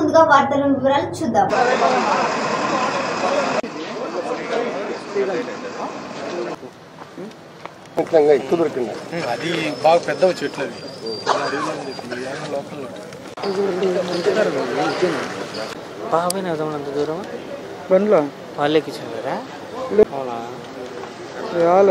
ముందుగా వార్తల వివరాలు చూద్దాం ముఖ్యంగా ఎక్కువ దొరికింది అది బాగా పెద్ద చెట్లు అవి లోకల్ బాబాయ్ అవుతాం అంత దూరం బండ్లో వాళ్ళకి ఇచ్చారా అవునా రాలే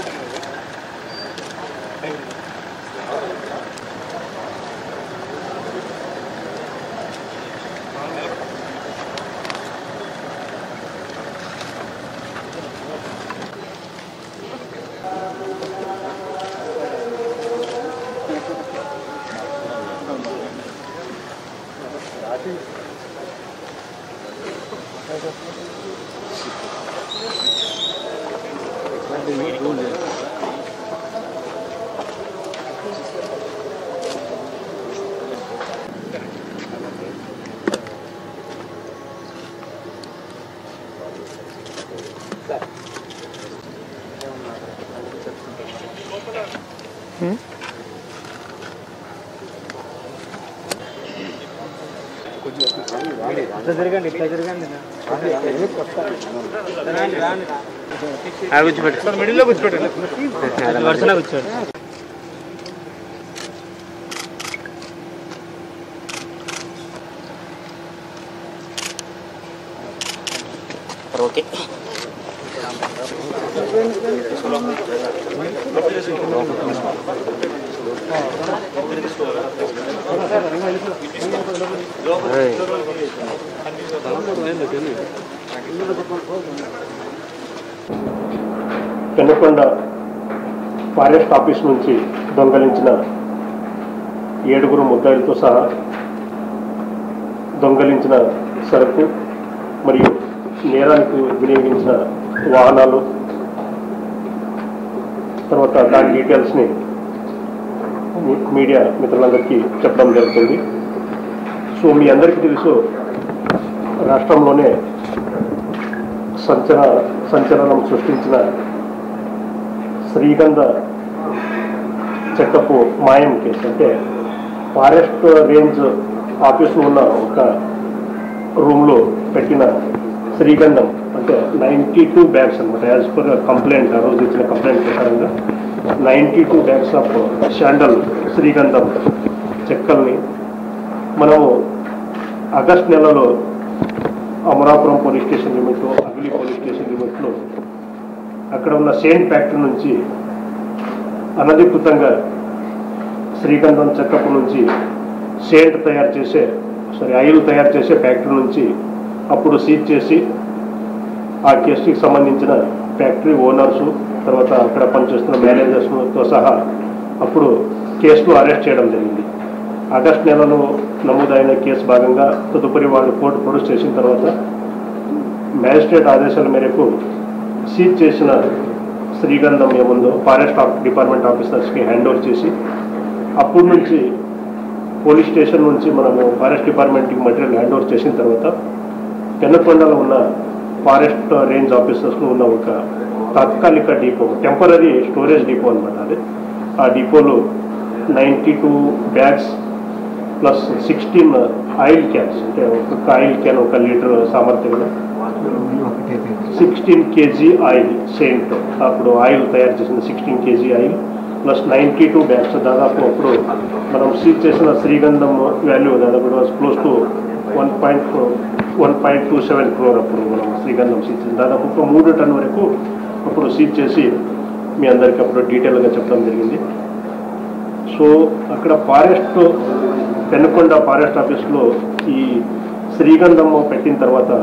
జరగండి ఇట్లా జరగండి కూర్చోబెట్టి మిడిల్లో కూర్చోబెట్టాలి వరుసలో కూర్చోండి ఓకే పెనుకొండ ఫారెస్ట్ ఆఫీస్ నుంచి దొంగలించిన ఏడుగురు ముద్దాయిలతో సహా దొంగలించిన సరుకు మరియు నేరానికి వినియోగించిన వాహనాలు తర్వాత దాని డీటెయిల్స్ని మీ- మీడియా మిత్రులందరికీ చెప్పడం జరుగుతుంది సో మీ అందరికీ తెలుసు రాష్ట్రంలోనే సంచలన సంచలనం సృష్టించిన శ్రీగంధ చెక్కపు మాయం కేసు అంటే ఫారెస్ట్ రేంజ్ ఆఫీస్లో ఉన్న ఒక రూమ్లో పెట్టిన శ్రీగంధం అంటే నైంటీ టూ బ్యాగ్స్ అనమాట యాజ్ పర్ కంప్లైంట్ ఆ రోజు ఇచ్చిన కంప్లైంట్ ప్రకారంగా ninety two bags of sandal శ్రీగంధం చెక్కల్ని మనము ఆగస్ట్ నెలలో Amarapuram police station limit Agili police station లిమిట్లో అక్కడ ఉన్న సేంట్ ఫ్యాక్టరీ నుంచి అనధికృతంగా శ్రీగంధం చెక్కపు నుంచి సేంట్ తయారు చేసే సారీ ఆయిల్ తయారు చేసే ఫ్యాక్టరీ నుంచి అప్పుడు సీజ్ చేసి ఆ కేసుకి సంబంధించిన ఫ్యాక్టరీ ఓనర్సు తర్వాత అక్కడ పనిచేస్తున్న మేనేజర్స్తో సహా అప్పుడు కేసులో అరెస్ట్ చేయడం జరిగింది ఆగస్ట్ నెలలో నమోదైన కేసు భాగంగా తదుపరి వాళ్ళు కోర్టు ప్రొడ్యూస్ చేసిన తర్వాత మ్యాజిస్ట్రేట్ ఆదేశాల మేరకు సీజ్ చేసిన శ్రీగంధం ఏముందో ఫారెస్ట్ ఆఫ్ డిపార్ట్మెంట్ ఆఫీసర్స్కి హ్యాండ్ ఓవర్ చేసి అప్పటి నుంచి పోలీస్ స్టేషన్ నుంచి మనము ఫారెస్ట్ డిపార్ట్మెంట్కి మెటీరియల్ హ్యాండ్ ఓవర్ చేసిన తర్వాత పెన్నకొండలో ఉన్న ఫారెస్ట్ రేంజ్ ఆఫీసర్స్లో ఉన్న ఒక తాత్కాలిక డిపో టెంపరీ స్టోరేజ్ డిపో అనమాట అది ఆ డిపోలో ninety two bags plus sixteen oil cans అంటే ఒక్కొక్క ఆయిల్ క్యాన్ ఒక లీటర్ సామర్థ్యంలో సిక్స్టీన్ కేజీ ఆయిల్ సెయింట్ అప్పుడు ఆయిల్ తయారు చేసిన sixteen KG oil plus ninety two bags దాదాపు అప్పుడు మనం సీజ్ చేసిన శ్రీగంధం వాల్యూ దాదాపు close to one point one point two seven crore అప్పుడు మనం శ్రీగంధం సీజ్ చేసి దాదాపు ఒక మూడు టన్ వరకు అప్పుడు సీజ్ చేసి మీ అందరికీ అప్పుడు డీటెయిల్గా చెప్పడం జరిగింది సో అక్కడ ఫారెస్ట్ పెనుకొండ ఫారెస్ట్ ఆఫీస్లో ఈ శ్రీగంధం పెట్టిన తర్వాత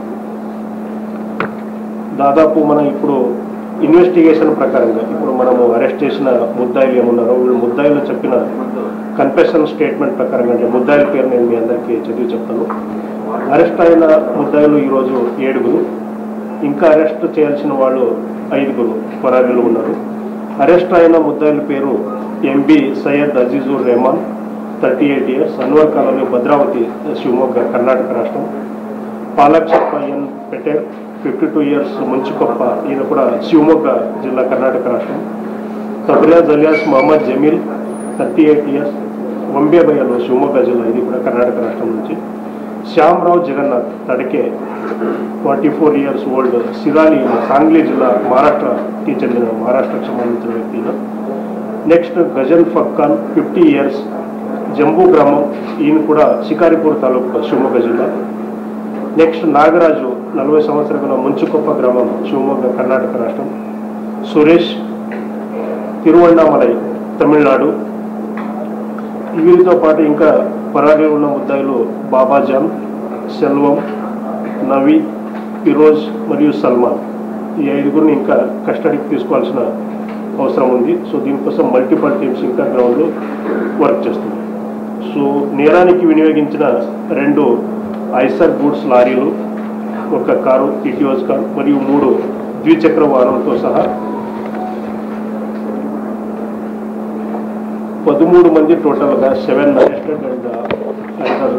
దాదాపు మనం ఇప్పుడు ఇన్వెస్టిగేషన్ ప్రకారంగా ఇప్పుడు మనము అరెస్ట్ చేసిన ముద్దాయిలు ఏమున్నారో వీళ్ళు ముద్దాయిలు చెప్పిన కన్ఫెషన్ స్టేట్మెంట్ ప్రకారంగా అంటే ముద్దాయిల పేరు నేను మీ అందరికీ చదివి చెప్తాను అరెస్ట్ అయిన ముద్దాయిలు ఈరోజు ఏడుగురు ఇంకా అరెస్ట్ చేయాల్సిన వాళ్ళు ఐదుగురు పరారీలు ఉన్నారు అరెస్ట్ అయిన ముద్దాయిల పేరు MB Syed Azizur Rehman thirty eight years Anwar colony Bhadravati Shivamogga Karnataka రాష్ట్రం Palakshappa N Patel fifty two years Munchukoppa ఈయన కూడా శివమొగ్గ జిల్లా కర్ణాటక రాష్ట్రం Tabriyaz alias Mohammed Jameel thirty eight years Vambe Bayalu Shivamogga జిల్లా ఇది కూడా కర్ణాటక రాష్ట్రం నుంచి Shyamarao Jagannath Tadake twenty four years old Sirali Sangli జిల్లా మహారాష్ట్రకి చెందిన మహారాష్ట్రకు సంబంధించిన వ్యక్తి ఈయన. Next Gazal Fakkan fifty years Jambu గ్రామం ఈయన కూడా షికారిపూర్ తాలూకు శివమొగ్గ జిల్లా నెక్స్ట్ నాగరాజు నలభై సంవత్సరాల ముంచుకొప్ప గ్రామం శివమొగ్గ కర్ణాటక రాష్ట్రం సురేష్ తిరువణ్ణామలై తమిళనాడు వీరితో పాటు ఇంకా పరాగే ఉన్న ముద్దాయిలు బాబాజాన్ సెల్వం నవి ఫిరోజ్ మరియు సల్మాన్ ఈ ఐదుగురిని ఇంకా కస్టడీకి తీసుకోవాల్సిన అవసరం ఉంది సో దీనికోసం మల్టిపల్ టీమ్స్ ఇంకా గ్రౌండ్లో వర్క్ చేస్తుంది సో నేరానికి వినియోగించిన రెండు ఐసర్ గూడ్స్ లారీలు ఒక కారు ఇటియోస్ కార్ మరియు మూడు ద్విచక్ర వాహనంతో సహా పదమూడు మంది టోటల్గా seven arrested and under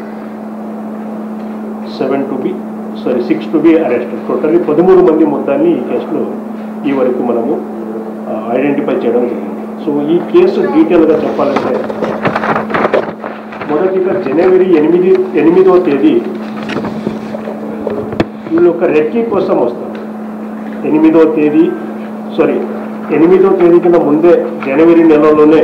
seven to be sorry six to be arrested totally పదమూడు మంది మొత్తాన్ని ఈ కేసులో ఈ వరకు మనము ఐడెంటిఫై చేయడం జరిగింది సో ఈ కేసు డీటెయిల్గా చెప్పాలంటే మొదటిగా జనవరి ఎనిమిది ఎనిమిదవ తేదీ వీళ్ళు ఒక రెక్కీ కోసం వస్తారు ఎనిమిదవ తేదీ సారీ ఎనిమిదో తేదీ కింద ముందే జనవరి నెలలోనే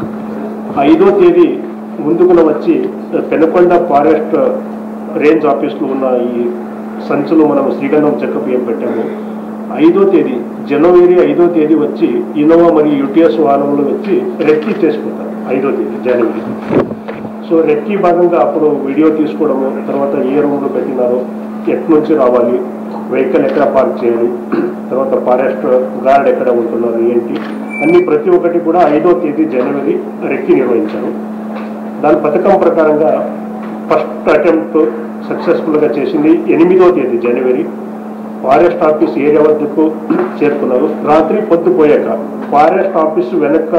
ఐదో తేదీ ముందుకున వచ్చి పెనకొండ ఫారెస్ట్ రేంజ్ ఆఫీస్లో ఉన్న ఈ సంచులు మనం శ్రీగంధం చెకప్ ఏం పెట్టాము ఐదో తేదీ జనవరి ఐదో తేదీ వచ్చి ఇన్నోవా మరియు యూటీఎస్ వాహనంలో వచ్చి రెక్కీ చేసుకుంటారు ఐదో తేదీ జనవరి సో రెక్కీ భాగంగా అప్పుడు వీడియో తీసుకోవడము తర్వాత ఏ రూమ్లో పెట్టినారో ఎట్ నుంచి రావాలి వెహికల్ ఎక్కడ పార్క్ చేయాలి తర్వాత ఫారెస్ట్ గార్డ్ ఎక్కడ ఉంటున్నారు ఏంటి అన్ని ప్రతి ఒక్కటి కూడా ఐదో తేదీ జనవరి రెక్కి నిర్వహించారు దాని పథకం ప్రకారంగా ఫస్ట్ అటెంప్ట్ సక్సెస్ఫుల్గా చేసింది ఎనిమిదో తేదీ జనవరి ఫారెస్ట్ ఆఫీస్ ఏరియా వద్దకు చేరుకున్నారు రాత్రి పొద్దుపోయాక ఫారెస్ట్ ఆఫీస్ వెనక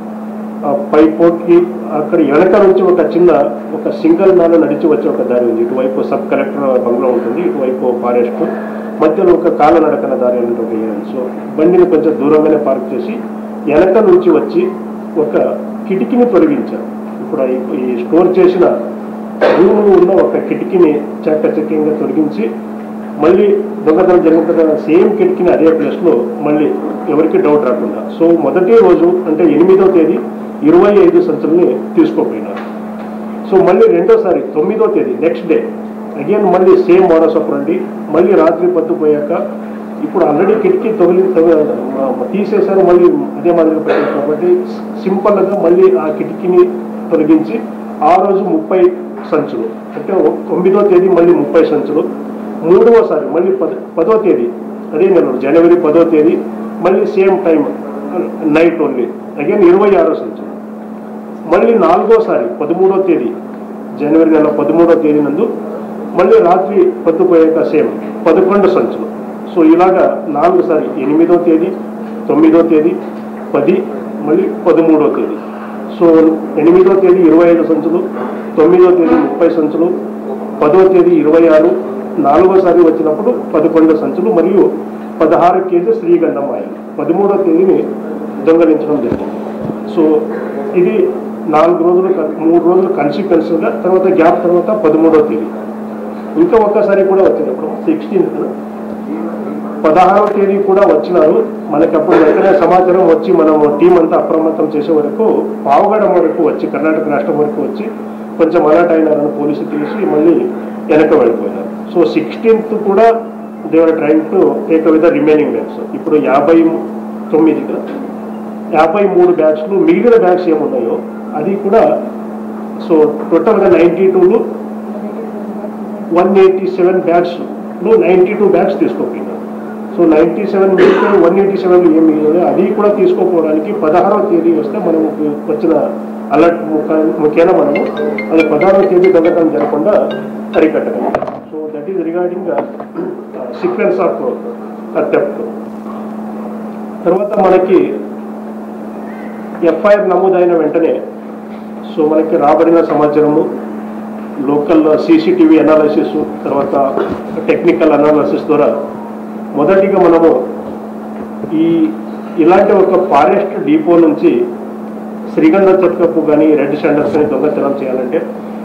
ఆ పై పోర్ట్కి అక్కడ వెనక నుంచి ఒక చిన్న ఒక సింగిల్ మ్యాన్ నడిచి వచ్చే ఒక దారి ఉంది ఇటువైపు సబ్ కలెక్టర్ బంగ్లా ఉంటుంది ఇటువైపు ఫారెస్ట్ మధ్యలో ఒక కాల నడకన దారి అనేది ఒక ఏరియా సో బండిని కొంచెం దూరంగానే పార్క్ చేసి వెనక నుంచి వచ్చి ఒక కిటికీని తొలగించారు ఇప్పుడు ఈ- ఈ స్టోర్ చేసిన రూమ్ ఉన్న ఒక కిటికీని చాకచక్యంగా తొలగించి మళ్ళీ దొంగతనం జరుగుతున్న సేమ్ కిటికీని అదే ప్లేస్లో మళ్ళీ ఎవరికి డౌట్ రాకుండా సో మొదటి రోజు అంటే ఎనిమిదో తేదీ ఇరవై ఐదు సంచుల్ని తీసుకోపోయినారు సో మళ్ళీ రెండోసారి తొమ్మిదో తేదీ నెక్స్ట్ డే అగైన్ మళ్ళీ సేమ్ మోడస్ ఆఫ్ రండి మళ్ళీ రాత్రి పొద్దుపోయాక ఇప్పుడు ఆల్రెడీ కిటికీ తొలి తొలి- తీసేశారు మళ్ళీ అదే మాదిరిగా పెట్టారు కాబట్టి సింపుల్గా మళ్ళీ ఆ కిటికీని తొలగించి ఆ రోజు ముప్పై సంచులు అంటే ఒ- తొమ్మిదో తేదీ మళ్ళీ ముప్పై సంచులు మూడవసారి మళ్ళీ పద పదో తేదీ అదే నెల జనవరి పదో తేదీ మళ్ళీ same time night only again ఇరవై ఆరో సంచులు మళ్ళీ నాలుగోసారి పదమూడో తేదీ జనవరి నెల పదమూడో తేదీ నందు మళ్ళీ రాత్రి పొద్దుపోయాక సేమ్ పదకొండు సంచులు సో ఇలాగా నాలుగుసారి ఎనిమిదో తేదీ తొమ్మిదో తేదీ పది మళ్ళీ పదమూడో తేదీ సో ఎనిమిదో తేదీ ఇరవై ఐదు సంచులు తొమ్మిదో తేదీ ముప్పై సంచులు పదో తేదీ ఇరవై ఆరు నాలుగోసారి వచ్చినప్పుడు పదకొండు సంచులు మరియు పదహారు కేజీ శ్రీగంధం ఆయిల్ పదమూడో తేదీని దొంగలించడం జరిగింది సో ఇది నాలుగు రోజులు క- మూడు రోజులు కన్సిక్వెన్స్గా తర్వాత గ్యాప్ తర్వాత పదమూడో తేదీ ఇంకా ఒక్కసారి కూడా వచ్చింది ఇప్పుడు సిక్స్టీన్త్ పదహారవ తేదీ కూడా వచ్చినారు మనకి అప్పుడు వెంటనే సమాచారం వచ్చి మనం టీం అంతా అప్రమత్తం చేసే వరకు పావగడం వరకు వచ్చి కర్ణాటక రాష్ట్రం వరకు వచ్చి కొంచెం అలర్ట్ అయినారని పోలీసులు తెలిసి మళ్ళీ వెనక వెళ్ళిపోయినారు సో సిక్స్టీన్త్ కూడా they were trying to take with the remaining bags ఇప్పుడు యాభై తొమ్మిది కదా యాభై మూడు బ్యాగ్స్లు మిగిలిన బ్యాగ్స్ ఏమున్నాయో అది కూడా సో టోటల్గా నైంటీ టూలు వన్ ఎయిటీ సెవెన్ బ్యాగ్స్లో నైంటీ టూ బ్యాగ్స్ తీసుకోపోయినారు సో నైంటీ సెవెన్ మిగిలితే వన్ ఎయిటీ సెవెన్ ఏం మిగిలినాయో అది కూడా తీసుకోపోవడానికి పదహారవ తేదీ వస్తే మనకు వచ్చిన అలర్ట్ ముఖ్యంగా మనము అది పదహారవ తేదీ దొంగతనం జరగకుండా అరికట్టగలం so that is regarding sequence of theft తర్వాత మనకి ఎఫ్ఐఆర్ నమోదైన వెంటనే సో మనకి రాబడిన సమాచారము లోకల్ సీసీటీవీ అనాలిసిస్ తర్వాత టెక్నికల్ అనాలిసిస్ ద్వారా మొదటిగా మనము ఈ ఇలాంటి ఒక ఫారెస్ట్ డిపో నుంచి శ్రీగంధ చెట్కప్పు కానీ రెడ్ షండర్స్ కానీ దొంగతనం చేయాలంటే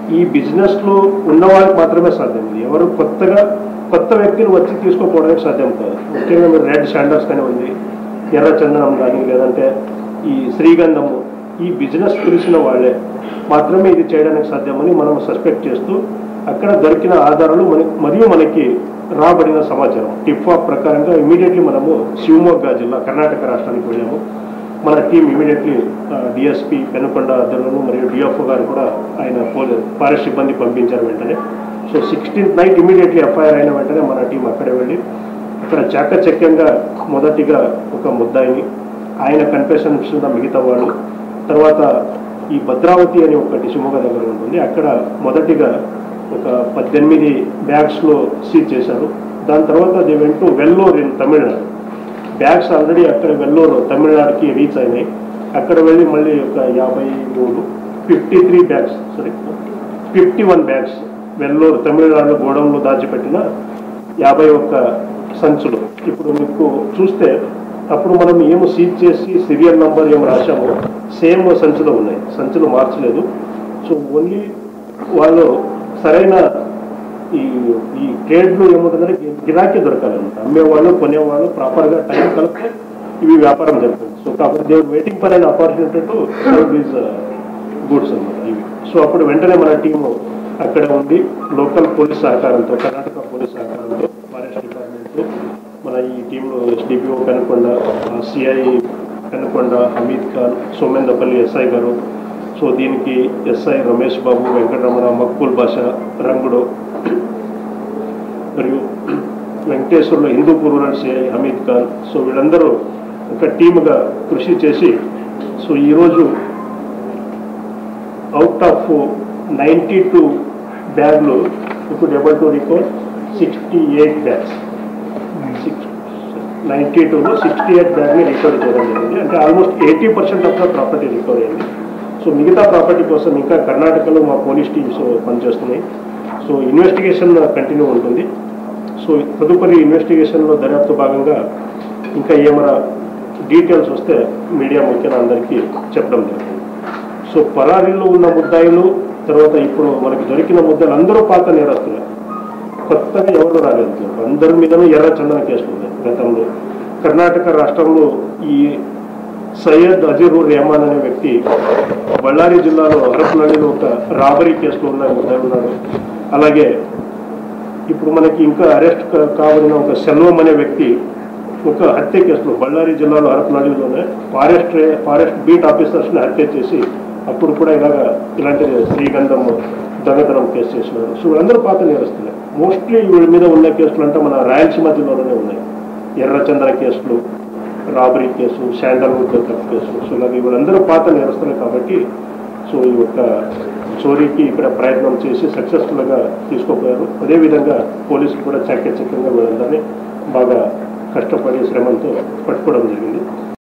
ఈ బిజినెస్లో ఉన్న వాళ్ళకి మాత్రమే సాధ్యం ఇది ఎవరు కొత్తగా కొత్త వ్యక్తులు వచ్చి తీసుకోపోవడానికి సాధ్యం కాదు ముఖ్యంగా మీరు రెడ్ శాండర్స్ కానీ ఉంది ఎర్ర చందనం కానీ లేదంటే ఈ శ్రీగంధము ఈ బిజినెస్ తెలిసిన వాళ్ళే మాత్రమే ఇది చేయడానికి సాధ్యమని మనం సస్పెక్ట్ చేస్తూ అక్కడ దొరికిన ఆధారాలు మన మరియు మనకి రాబడిన సమాచారం టిఫాప్ ప్రకారంగా ఇమీడియట్లీ మనము శివమొగ్గ జిల్లా కర్ణాటక రాష్ట్రానికి వెళ్ళాము మన టీం ఇమీడియట్లీ డిఎస్పి పెనుకొండ అద్దరులను మరియు డిఎఫ్ఓ గారు కూడా ఆయన పోలీ ఫారెస్ట్ సిబ్బంది పంపించారు వెంటనే so sixteenth night immediately FIR అయిన వెంటనే మన టీం అక్కడే వెళ్ళి అక్కడ చాకచక్యంగా మొదటిగా ఒక ముద్దాయిని ఆయన కన్ఫెషన్ ఇస్తున్న మిగతా వాళ్ళు తర్వాత ఈ భద్రావతి అని ఒకటి శివమొగ్గ దగ్గర ఉంటుంది అక్కడ మొదటిగా ఒక పద్దెనిమిది బ్యాగ్స్లో సీజ్ చేశారు దాని తర్వాత they went to Vellore in Tamil Nadu bags already అక్కడ వెల్లూరు తమిళనాడుకి రీచ్ అయినాయి అక్కడ వెళ్ళి మళ్ళీ ఒక యాభై మూడు fifty three bags sorry fifty one bags Vellore Tamil Nadu గోడంలో దాచిపెట్టిన యాభై ఒక్క సంచులు ఇప్పుడు మీకు చూస్తే అప్పుడు మనం ఏమో సీజ్ చేసి సీరియల్ నంబర్ ఏమో రాశామో సేమ్ సంచులు ఉన్నాయి సంచులు మార్చలేదు సో ఓన్లీ వాళ్ళు సరైన ఈ ఈ ట్రేడ్లో ఏమవుతుందంటే గి- గిరాకీ దొరకాలన్నమాట అమ్మేవాళ్ళు కొనేవాళ్ళు ప్రాపర్గా టైం కలిపితే ఇవి వ్యాపారం జరుగుతుంది సో కాబట్టి they were waiting for an opportunity to serve these goods అన్నమాట ఇవి సో అప్పుడు వెంటనే మన టీము అక్కడ ఉంది లోకల్ పోలీస్ సహకారంతో కర్ణాటక పోలీస్ సహకారంతో ఫారెస్ట్ డిపార్ట్మెంట్ మన ఈ టీంలో SDPO Penukonda CI Penukonda Hameed Khan Somandepalli SI garu so దీనికి ఎస్ఐ రమేష్ బాబు వెంకటరమణ మక్బూల్ బాషా రంగుడు మరియు వెంకటేశ్వర్లో Hindupur rural CI Hameed Khan so వీళ్ళందరూ ఒక టీముగా కృషి చేసి సో ఈరోజు అవుట్ ఆఫ్ నైంటీ టూ బ్యాగ్లు ఇప్పుడు double to record sixty eight bags six ninety టూలో సిక్స్టీ ఎయిట్ బ్యాగ్ని రికవర్ చేయడం జరిగింది అంటే almost eighty percent of the property recover అయింది సో మిగతా ప్రాపర్టీ కోసం ఇంకా కర్ణాటకలో మా పోలీస్ టీమ్స్ పనిచేస్తున్నాయి సో ఇన్వెస్టిగేషన్ కంటిన్యూ ఉంటుంది సో తదుపరి ఇన్వెస్టిగేషన్లో దర్యాప్తు భాగంగా ఇంకా ఏమైనా డీటెయిల్స్ వస్తే మీడియా ముఖ్యంగా అందరికీ చెప్పడం జరుగుతుంది సో పరారీలో ఉన్న ముద్దాయిలు తర్వాత ఇప్పుడు మనకి దొరికిన ముద్దాయిలు అందరూ పాత నేరస్తులే కొత్తగా ఎవరు రాలేదు అందరి మీదనూ ఎర్ర చందన కేసులు ఉన్నాయి గతంలో కర్ణాటక రాష్ట్రంలో ఈ సయ్యద్ అజీరుర్ రెహమాన్ అనే వ్యక్తి బళ్ళారి జిల్లాలో హరపనహಳ್ಳಿలో ఒక రాబరీ కేసులో ఉన్న ముద్దాయి ఉన్నాడు అలాగే ఇప్పుడు మనకి ఇంకా అరెస్ట్ కావలిన ఒక సెల్వం అనే వ్యక్తి ఒక హత్య కేసులో బళ్ళారి జిల్లాలో హరపనహಳ್ಳಿలోనే ఫారెస్ట్ ఫారెస్ట్ బీట్ ఆఫీసర్స్ని హత్య చేసి అప్పుడు కూడా ఇలాగ ఇలాంటి శ్రీగంధం దొంగతనం కేసు చేసినారు సో వీళ్ళందరూ పాత నేరస్తులే మోస్ట్లీ వీళ్ళ మీద ఉన్న కేసులు అంటే మన రాయలసీమ జిల్లాలోనే ఉన్నాయి ఎర్రచంద్ర కేసులు రాబరీ కేసు శాండల్వుడ్ థెఫ్ట్ కేసు సో ఇలాగ వీళ్ళందరూ పాత నేరస్తులే కాబట్టి సో ఈ యొక్క చోరీకి ఇక్కడ ప్రయత్నం చేసి సక్సెస్ఫుల్గా తీసుకోపోయారు అదేవిధంగా పోలీసులు కూడా చాకచక్యంగా వీళ్ళందరినీ బాగా కష్టపడి శ్రమంతో పట్టుకోవడం జరిగింది